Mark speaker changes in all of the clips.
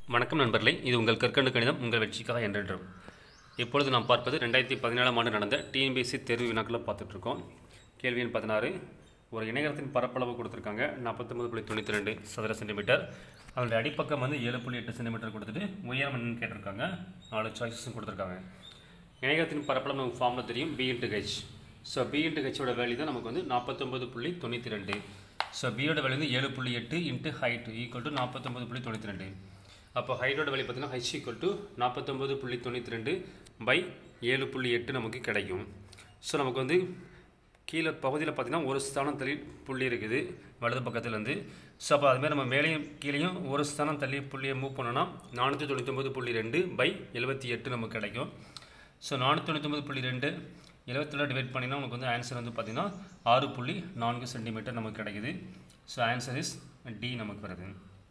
Speaker 1: வணக்கம் நண்பர்களே இது உங்கள் கற்கண்டு கணிதம் உங்கள் வெற்றிக்காக என்றென்றும் இப்பொழுது நாம் பார்ப்பது ரெண்டாயிரத்தி பதினேழாம் ஆண்டு நடந்த டிஎன்பிஎஸ்சி தேர்வு வினாக்களை பார்த்துட்ருக்கோம் கேள்வி எண் பதினாறு ஒரு இணையகத்தின் பரப்பளவு கொடுத்துருக்காங்க நாற்பத்தொம்பது புள்ளி தொண்ணூற்றி ரெண்டு சதுர சென்டிமீட்டர் அதனுடைய அடிப்பக்கம் வந்து ஏழு புள்ளி எட்டு சென்டிமீட்டர் கொடுத்துட்டு உயரம் என்னன்னு கேட்டிருக்காங்க நாலு சாய்ஸஸும் கொடுத்துருக்காங்க இணையகத்தின் பரப்பளவு நமக்கு ஃபார்மில் தெரியும் b into h so b into ஹெச்சோட வேல்யூ தான் நமக்கு வந்து நாற்பத்தொம்பது புள்ளி தொண்ணூற்றி ரெண்டு ஸோ பியோட வேல்யூ வந்து ஏழு புள்ளி எட்டு இன்ட்டு ஹைட் ஈக்குவல் டு நாற்பத்தொம்பது புள்ளி தொண்ணூற்றி ரெண்டு அப்போ ஹைட்டோட வேல்யூ பார்த்தீங்கன்னா ஹைச் ஈக்குவல் டு நாற்பத்தொம்பது புள்ளி தொண்ணூற்றி ரெண்டு பை ஏழு புள்ளி எட்டு நமக்கு கிடைக்கும் ஸோ நமக்கு வந்து கீழே பகுதியில் பார்த்தீங்கன்னா ஒரு ஸ்தானம் தள்ளி புள்ளி இருக்குது வலது பக்கத்தில் இருந்து ஸோ அப்போ அதுமாதிரி நம்ம மேலேயும் கீழேயும் ஒரு ஸ்தானம் தள்ளி புள்ளியை மூவ் பண்ணோன்னா நானூற்றி தொண்ணூத்தொம்பது புள்ளி ரெண்டு பை எழுபத்தி எட்டு நமக்கு கிடைக்கும் ஸோ நானூற்றி தொண்ணூத்தொம்பது புள்ளி ரெண்டு எழுபத்தில் டிவைட் பண்ணினா நமக்கு வந்து ஆன்சர் வந்து பார்த்திங்கன்னா ஆறு புள்ளி நான்கு சென்டிமீட்டர் நமக்கு கிடைக்குது ஸோ ஆன்சர் இஸ் டி நமக்கு வருது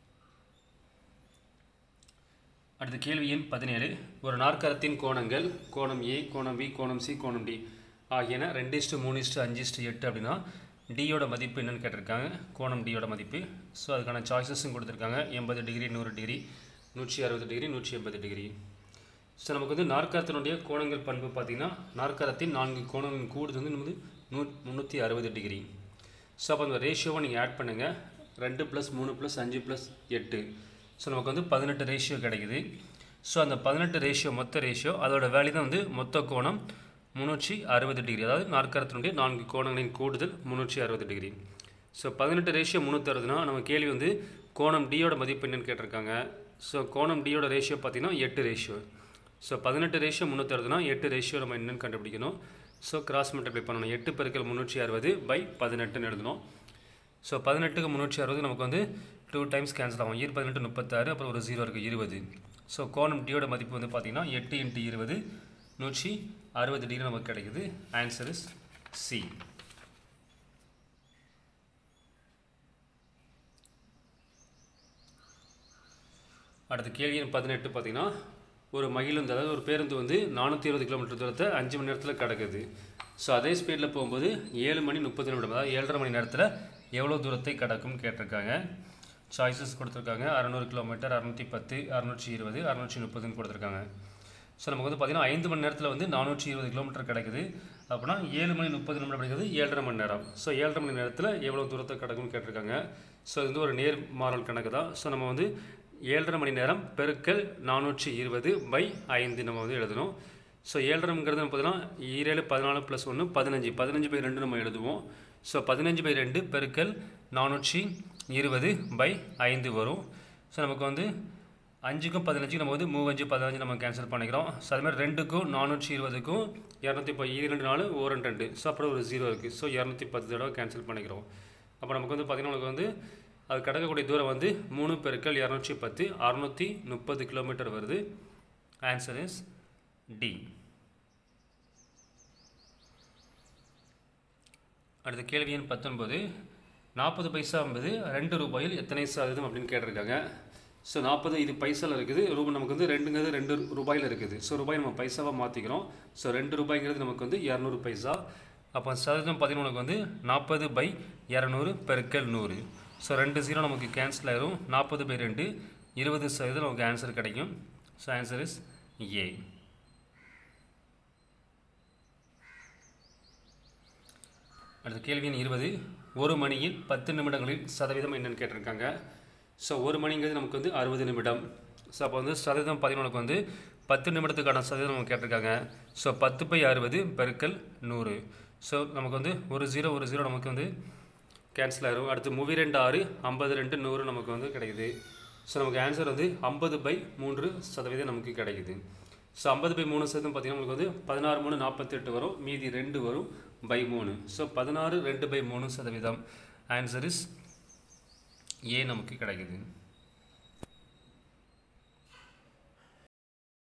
Speaker 1: அடுத்த கேள்வி எண் பதினேழு ஒரு நாற்கரத்தின் கோணங்கள் கோணம் ஏ கோணம் பி கோணம் சி கோணம் டி ஆகியன ரெண்டு இஸ்ட்டு மூணு இஸ்ட்டு அஞ்சு இஸ்ட்டு எட்டு அப்படின்னா டியோட மதிப்பு என்னன்னு கேட்டிருக்காங்க கோணம் டியோட மதிப்பு ஸோ அதுக்கான சாய்ஸஸும் கொடுத்துருக்காங்க எண்பது டிகிரி நூறு டிகிரி நூற்றி அறுபது டிகிரி நூற்றி எண்பது டிகிரி ஸோ நமக்கு வந்து நாற்கரத்தினுடைய கோணங்கள் பண்பு பார்த்திங்கன்னா நாற்கரத்தின் நான்கு கோணங்களின் கூடுதல் வந்து நமக்கு நூ முந்நூற்றி அறுபது டிகிரி ஸோ அப்போ அந்த ரேஷியோவை நீங்கள் ஆட் பண்ணுங்கள் ரெண்டு ப்ளஸ் மூணு ப்ளஸ் அஞ்சு ப்ளஸ் எட்டு ஸோ நமக்கு வந்து பதினெட்டு ரேஷியோ கிடைக்குது ஸோ அந்த பதினெட்டு ரேஷியோ மொத்த ரேஷியோ அதோட வேல்யூ தான் வந்து மொத்த கோணம் முந்நூற்றி அறுபது டிகிரி அதாவது நாற்கரத்தினுடைய நான்கு கோணங்களின் கூடுதல் முந்நூற்றி அறுபது டிகிரி ஸோ பதினெட்டு ரேஷியோ முந்நூற்றி அறுபதுனா நம்ம கேள்வி வந்து கோணம் டியோட மதிப்பு என்னன்னு கேட்டிருக்காங்க ஸோ கோணம் டியோட ரேஷியோ பார்த்தீங்கன்னா எட்டு ரேஷியோ ஸோ பதினெட்டு ரேஷியோ முந்நூற்றி அறுபதுனா எட்டு ரேஷியோ நம்ம என்னென்னு கண்டுபிடிக்கணும் ஸோ கிராஸ் மல்டிப்ளை பண்ணணும் எட்டு பெருக்கல் முந்நூற்றி அறுபது பை பதினெட்டுன்னு எழுதணும் ஸோ பதினெட்டுக்கு முந்நூற்றி அறுபது நமக்கு வந்து டூ டைம்ஸ் கேன்சல் ஆகும் இரு பதினெட்டு முப்பத்தாறு அப்புறம் ஒரு ஜீரோ இருக்குது இருபது ஸோ கோணம் டியோட மதிப்பு வந்து பார்த்திங்கன்னா எட்டு இன்ட்டு இருபது நூற்றி அறுபது டிகிரி நமக்கு கிடைக்குது ஆன்சர் இஸ் சி அடுத்த கேள்வி எண் பதினெட்டு பார்த்தீங்கன்னா ஒரு மகிழுந்து அதாவது ஒரு பேருந்து வந்து நானூற்றி இருபது கிலோமீட்டர் தூரத்தை அஞ்சு மணி நேரத்தில் கிடக்குது ஸோ அதே ஸ்பீடில் போகும்போது ஏழு மணி முப்பது நிமிடம் அதாவது ஏழரை மணி நேரத்தில் எவ்வளோ தூரத்தை கிடக்கும்னு கேட்டிருக்காங்க சாய்ஸஸ் கொடுத்துருக்காங்க அறநூறு கிலோமீட்டர் அறநூற்றி பத்து அறநூற்றி இருபது அறநூற்றி முப்பதுன்னு கொடுத்துருக்காங்க ஸோ நமக்கு வந்து பார்த்திங்கன்னா ஐந்து மணி நேரத்தில் வந்து நானூற்றி இருபது கிலோமீட்டர் கிடைக்குது அப்படின்னா ஏழு மணி முப்பது நிமிடம் அப்படிங்கிறது ஏழரை மணி நேரம் ஸோ ஏழரை மணி நேரத்தில் எவ்வளோ தூரத்தை கிடக்கும்னு கேட்டிருக்காங்க ஸோ இது வந்து ஒரு நேர் மாறல் கணக்கு தான் ஸோ நம்ம வந்து ஏழரை மணி நேரம் பெருக்கல் நானூற்றி இருபது பை ஐந்து நம்ம வந்து எழுதணும் ஸோ ஏழரைங்கிறது பார்த்தீங்கன்னா ஈரேழு பதினாலு ப்ளஸ் ஒன்று பதினஞ்சு பதினஞ்சு பை ரெண்டு நம்ம எழுதுவோம் ஸோ பதினஞ்சு பை ரெண்டு பெருக்கல் நானூற்றி இருபது பை ஐந்து வரும் ஸோ நமக்கு வந்து அஞ்சுக்கும் பதினஞ்சுக்கும் நம்ம வந்து மூவஞ்சு பதினஞ்சு நம்ம கேன்சல் பண்ணிக்கிறோம் ஸோ அதுமாதிரி ரெண்டுக்கும் நானூற்றி இருபதுக்கும் இரநூத்தி இப்போ இரண்டு நாலு ஓ ரெண்டு ரெண்டு ஸோ அப்புறம் ஒரு ஜீரோ இருக்குது ஸோ இரநூத்தி பத்து தடவை கேன்சல் பண்ணிக்கிறோம் அப்போ நமக்கு வந்து பார்த்திங்கன்னா நமக்கு வந்து அது கிடக்கக்கூடிய தூரம் வந்து மூணு பெருக்கல் இரநூற்றி பத்து அறுநூற்றி முப்பது கிலோமீட்டர் வருது ஆன்சர் இஸ் டி அடுத்த கேள்வி எண் பத்தொன்பது நாற்பது பைசா என்பது ரெண்டு ரூபாயில் எத்தனை சதவீதம் அப்படின்னு கேட்டிருக்காங்க ஸோ நாற்பது இது பைசாவில் இருக்குது ரூபாய் நமக்கு வந்து ரெண்டுங்கிறது ரெண்டு ரூபாயில் இருக்குது ஸோ ரூபாய் நம்ம பைசாவாக மாற்றிக்கிறோம் ஸோ ரெண்டு ரூபாய்ங்கிறது நமக்கு வந்து இரநூறு பைசா அப்போ சதவீதம் பதினொன்றுக்கு வந்து நாற்பது பை இரநூறு பெருக்கல் நூறு ஸோ ரெண்டு ஜீரோ நமக்கு கேன்சல் ஆயிரும் நாற்பது பை ரெண்டு இருபது சதவீதம் நமக்கு ஆன்சர் கிடைக்கும் ஸோ ஆன்சர் இஸ் ஏ அடுத்த கேள்வி எண் இருபது ஒரு மணியில் பத்து நிமிடங்களில் சதவீதம் என்னன்னு கேட்டிருக்காங்க ஸோ ஒரு மணிங்கிறது நமக்கு வந்து அறுபது நிமிடம் ஸோ அப்போ வந்து சதவீதம் பதினொன்றுக்கு வந்து பத்து நிமிடத்துக்கான சதவீதம் நமக்கு கேட்டிருக்காங்க ஸோ பத்து பை அறுபது பெருக்கல் நூறு ஸோ நமக்கு வந்து ஒரு ஜீரோ ஒரு ஜீரோ நமக்கு வந்து கேன்சல் ஆகிரும் அடுத்து மூவி ரெண்டு ஆறு ஐம்பது ரெண்டு நூறு நமக்கு வந்து கிடைக்குது ஸோ நமக்கு ஆன்சர் வந்து ஐம்பது பை மூன்று சதவீதம் நமக்கு கிடைக்குது ஸோ ஐம்பது பை மூணு சதவீதம் பார்த்திங்கன்னா நமக்கு வந்து பதினாறு மூணு நாற்பத்தெட்டு வரும் மீதி ரெண்டு வரும் பை மூணு ஸோ பதினாறு ரெண்டு பை மூணு சதவீதம் ஆன்சர் இஸ் ஏ நமக்கு கிடைக்குது